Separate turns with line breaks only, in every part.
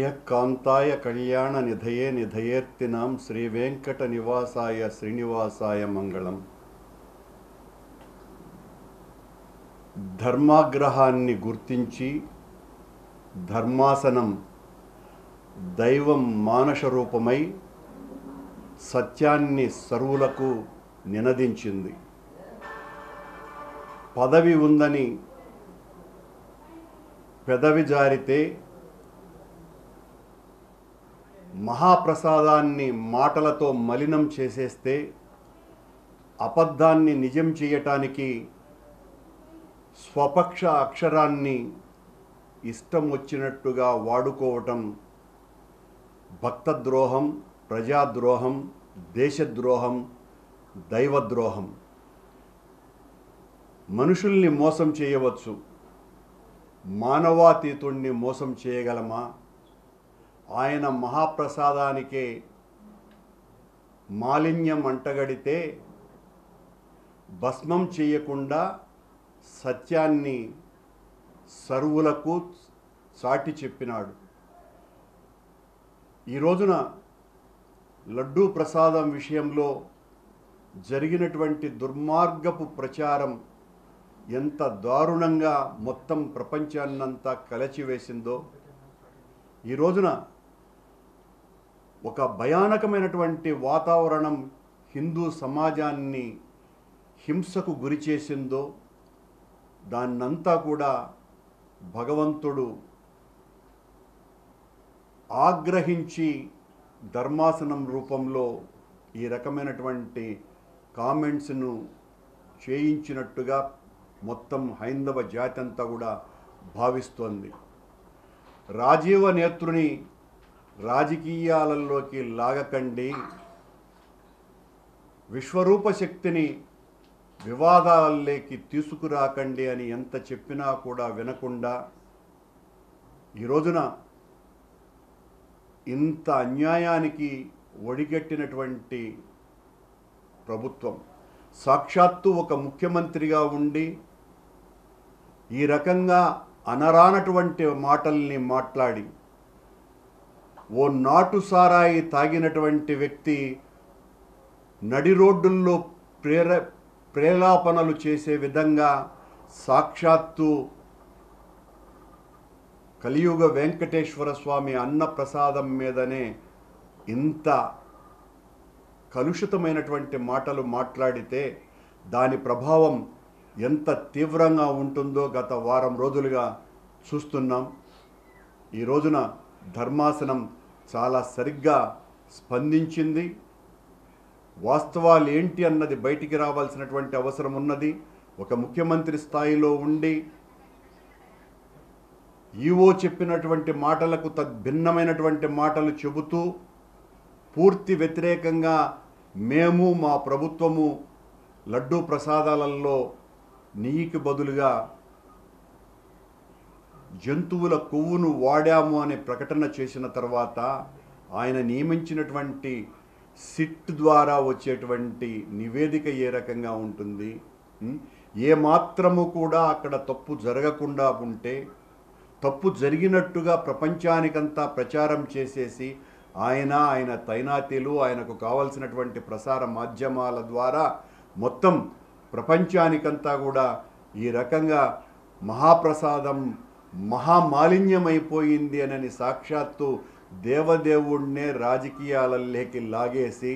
శ్రియకాంతాయ కళ్యాణ నిధయే నిధయేర్తినాం శ్రీ వెంకట నివాసాయ శ్రీనివాసాయ మంగళం ధర్మాగ్రహాన్ని గుర్తించి ధర్మాసనం దైవం మానస రూపమై సత్యాన్ని సర్వులకు నినదించింది పదవి ఉందని పెదవి జారితే మహాప్రసాదాన్ని మాటలతో మలినం చేసేస్తే అబద్ధాన్ని నిజం చేయటానికి స్వపక్ష అక్షరాన్ని ఇష్టం వచ్చినట్టుగా వాడుకోవటం భక్తద్రోహం ప్రజాద్రోహం దేశద్రోహం దైవద్రోహం మనుషుల్ని మోసం చేయవచ్చు మానవాతీతుణ్ణి మోసం చేయగలమా ఆయన మహాప్రసాదానికే మాలిన్యం అంటగడితే భస్మం చేయకుండా సత్యాన్ని సర్వులకు సాటి చెప్పినాడు ఈ రోజున లడ్డూ ప్రసాదం విషయంలో జరిగినటువంటి దుర్మార్గపు ప్రచారం ఎంత దారుణంగా మొత్తం ప్రపంచాన్నంతా కలచివేసిందో ఈ రోజున ఒక భయానకమైనటువంటి వాతావరణం హిందూ సమాజాన్ని హింసకు గురి చేసిందో దాన్నంతా కూడా భగవంతుడు ఆగ్రహించి ధర్మాసనం రూపంలో ఈ రకమైనటువంటి కామెంట్స్ను చేయించినట్టుగా మొత్తం హైందవ జాతి అంతా కూడా భావిస్తోంది రాజీవ నేత్రుని రాజకీయాలలోకి లాగకండి విశ్వరూప శక్తిని వివాదాలలోకి తీసుకురాకండి అని ఎంత చెప్పినా కూడా వినకుండా ఈ రోజున ఇంత అన్యాయానికి ఒడిగట్టినటువంటి ప్రభుత్వం సాక్షాత్తు ఒక ముఖ్యమంత్రిగా ఉండి ఈ రకంగా అనరానటువంటి మాటల్ని మాట్లాడి ఓ నాటు సారాయి తాగినటువంటి వ్యక్తి నడి రోడ్డుల్లో ప్రేర ప్రేలాపనలు చేసే విధంగా సాక్షాత్తు కలియుగ వెంకటేశ్వర స్వామి అన్న ప్రసాదం మీదనే ఇంత కలుషితమైనటువంటి మాటలు మాట్లాడితే దాని ప్రభావం ఎంత తీవ్రంగా ఉంటుందో గత వారం రోజులుగా చూస్తున్నాం ఈ రోజున ధర్మాసనం చాలా సరిగ్గా స్పందించింది వాస్తవాలు ఏంటి అన్నది బయటికి రావాల్సినటువంటి అవసరం ఉన్నది ఒక ముఖ్యమంత్రి స్థాయిలో ఉండి ఈవో చెప్పినటువంటి మాటలకు తద్భిన్నమైనటువంటి మాటలు చెబుతూ పూర్తి వ్యతిరేకంగా మేము మా ప్రభుత్వము లడ్డూ ప్రసాదాలలో నెయ్యికి బదులుగా జంతువుల కొవ్వును వాడాము అనే ప్రకటన చేసిన తర్వాత ఆయన నియమించినటువంటి సిట్ ద్వారా వచ్చేటువంటి నివేదిక ఏ రకంగా ఉంటుంది ఉం? ఏ మాత్రము కూడా అక్కడ తప్పు జరగకుండా ఉంటే తప్పు జరిగినట్టుగా ప్రపంచానికంతా ప్రచారం చేసేసి ఆయన ఆయన తైనాతీలు ఆయనకు కావలసినటువంటి ప్రసార మాధ్యమాల ద్వారా మొత్తం ప్రపంచానికంతా కూడా ఈ రకంగా మహాప్రసాదం మహామాలిన్యమైపోయింది అనని సాక్షాత్తు దేవదేవుణ్ణే రాజకీయాలలోకి లాగేసి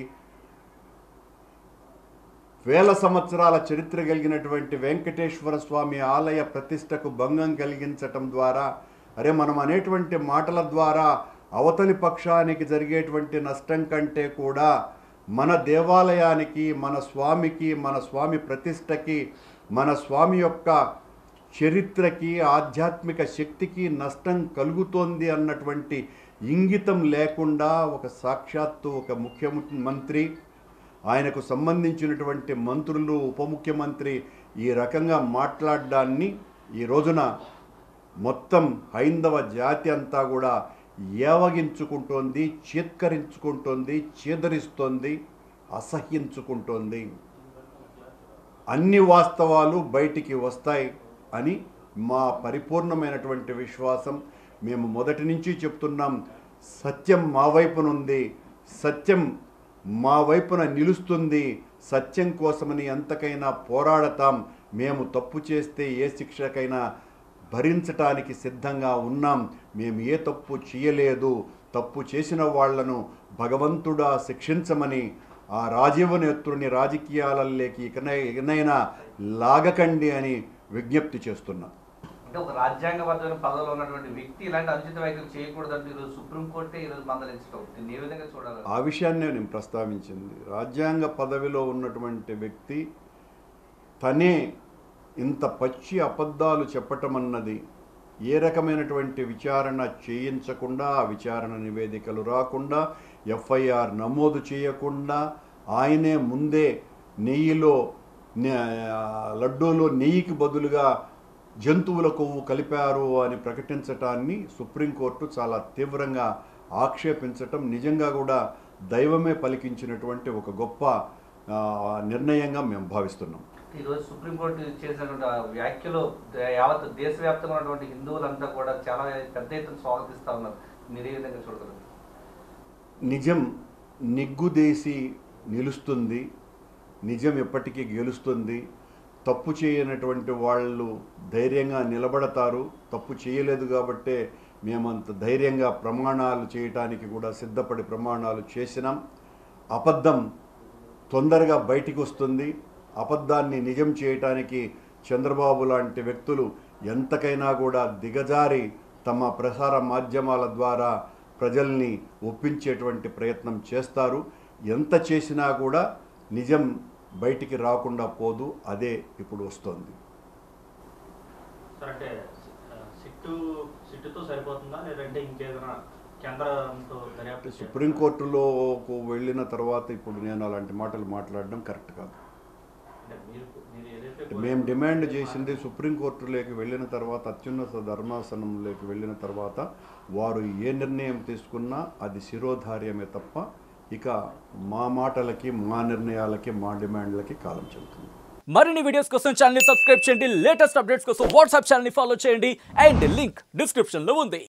వేల సంవత్సరాల చరిత్ర కలిగినటువంటి వెంకటేశ్వర స్వామి ఆలయ ప్రతిష్టకు భంగం కలిగించటం ద్వారా అరే మనం అనేటువంటి మాటల ద్వారా అవతలి పక్షానికి జరిగేటువంటి నష్టం కంటే కూడా మన దేవాలయానికి మన స్వామికి మన స్వామి ప్రతిష్టకి మన స్వామి యొక్క చరిత్రకి ఆధ్యాత్మిక శక్తికి నష్టం కలుగుతోంది అన్నటువంటి ఇంగితం లేకుండా ఒక సాక్షాత్తు ఒక ముఖ్యమంత్రి ఆయనకు సంబంధించినటువంటి మంత్రులు ఉప ముఖ్యమంత్రి ఈ రకంగా మాట్లాడడాన్ని ఈ రోజున మొత్తం హైందవ జాతి అంతా కూడా ఏవగించుకుంటోంది చీత్కరించుకుంటోంది చీదరిస్తోంది అసహ్యించుకుంటోంది అన్ని వాస్తవాలు బయటికి వస్తాయి అని మా పరిపూర్ణమైనటువంటి విశ్వాసం మేము మొదటి నుంచి చెప్తున్నాం సత్యం మా వైపునుంది సత్యం మా వైపున నిలుస్తుంది సత్యం కోసమని ఎంతకైనా పోరాడతాం మేము తప్పు చేస్తే ఏ శిక్షకైనా భరించటానికి సిద్ధంగా ఉన్నాం మేము ఏ తప్పు చేయలేదు తప్పు చేసిన వాళ్లను భగవంతుడా శిక్షించమని ఆ రాజీవ నేత్రుని రాజకీయాలలోకి ఇకనై ఇకనైనా లాగకండి అని విజ్ఞప్తి చేస్తున్నాం
అంటే ఒక రాజ్యాంగబద్ధమైన పదవిలో ఉన్నటువంటి వ్యక్తి ఇలాంటి అనుచిత వ్యాఖ్యలు చేయకూడదంటే ఈరోజు సుప్రీంకోర్టే ఈరోజు మందలించడం దీన్ని ఏ విధంగా చూడాలి
ఆ విషయాన్నే నేను ప్రస్తావించింది రాజ్యాంగ పదవిలో ఉన్నటువంటి వ్యక్తి తనే ఇంత పచ్చి అబద్ధాలు చెప్పటం అన్నది ఏ రకమైనటువంటి విచారణ చేయించకుండా ఆ విచారణ నివేదికలు రాకుండా ఎఫ్ఐఆర్ నమోదు చేయకుండా ఆయనే ముందే నెయ్యిలో నే- లడ్డూలో నెయ్యికి బదులుగా జంతువుల కొవ్వు కలిపారు అని ప్రకటించటాన్ని సుప్రీంకోర్టు చాలా తీవ్రంగా ఆక్షేపించటం నిజంగా కూడా దైవమే పలికించినటువంటి ఒక గొప్ప ఆ, నిర్ణయంగా మేము భావిస్తున్నాం
ఈరోజు సుప్రీంకోర్టు చేసినటువంటి ఆ వ్యాఖ్యలు ద- యావత్ దేశవ్యాప్తంగా ఉన్నటువంటి హిందువులంతా కూడా చాలా పెద్ద ఎత్తున స్వాగతిస్తా ఉన్నారు మీరు ఏ విధంగా చూడగలరు
నిజం నిగ్గుదేసి నిలుస్తుంది నిజం ఎప్పటికీ గెలుస్తుంది తప్పు చేయనటువంటి వాళ్ళు ధైర్యంగా నిలబడతారు తప్పు చేయలేదు కాబట్టే మేమంత ధైర్యంగా ప్రమాణాలు చేయటానికి కూడా సిద్ధపడి ప్రమాణాలు చేసినాం అబద్ధం తొందరగా బయటికి వస్తుంది అబద్ధాన్ని నిజం చేయటానికి చంద్రబాబు లాంటి వ్యక్తులు ఎంతకైనా కూడా దిగజారి తమ ప్రసార మాధ్యమాల ద్వారా ప్రజల్ని ఒప్పించేటువంటి ప్రయత్నం చేస్తారు ఎంత చేసినా కూడా నిజం బయటికి రాకుండా పోదు అదే ఇప్పుడు వస్తుంది
సార్ అంటే ఆ, సిట్టు సిట్టుతో సరిపోతుందా లేదంటే ఇంకేదైనా కేంద్రంతో దర్యాప్తు చేయాలా?
సుప్రీంకోర్టులోకి వెళ్ళిన తర్వాత ఇప్పుడు నేను అలాంటి మాటలు మాట్లాడడం కరెక్ట్ కాదు
అంటే మీరు మీరు ఏదైతే
మేము
కోరారో
డిమాండ్
అదే
చేసింది
మాట.
సుప్రీంకోర్టులోకి వెళ్ళిన తర్వాత అత్యున్నత ధర్మాసనంలోకి వెళ్ళిన తర్వాత వారు ఏ నిర్ణయం తీసుకున్నా అది శిరోధార్యమే తప్ప ఇక మా మాటలకి మా నిర్ణయాలకి మా డిమాండ్లకి కాలం చెల్లుతుంది
మరిన్ని వీడియోస్ కోసం ఛానల్ సబ్స్క్రైబ్ చేయండి లేటెస్ట్ అప్డేట్స్ కోసం వాట్సాప్ ఛానల్ ఫాలో చేయండి అండ్ లింక్ డిస్క్రిప్షన్ లో ఉంది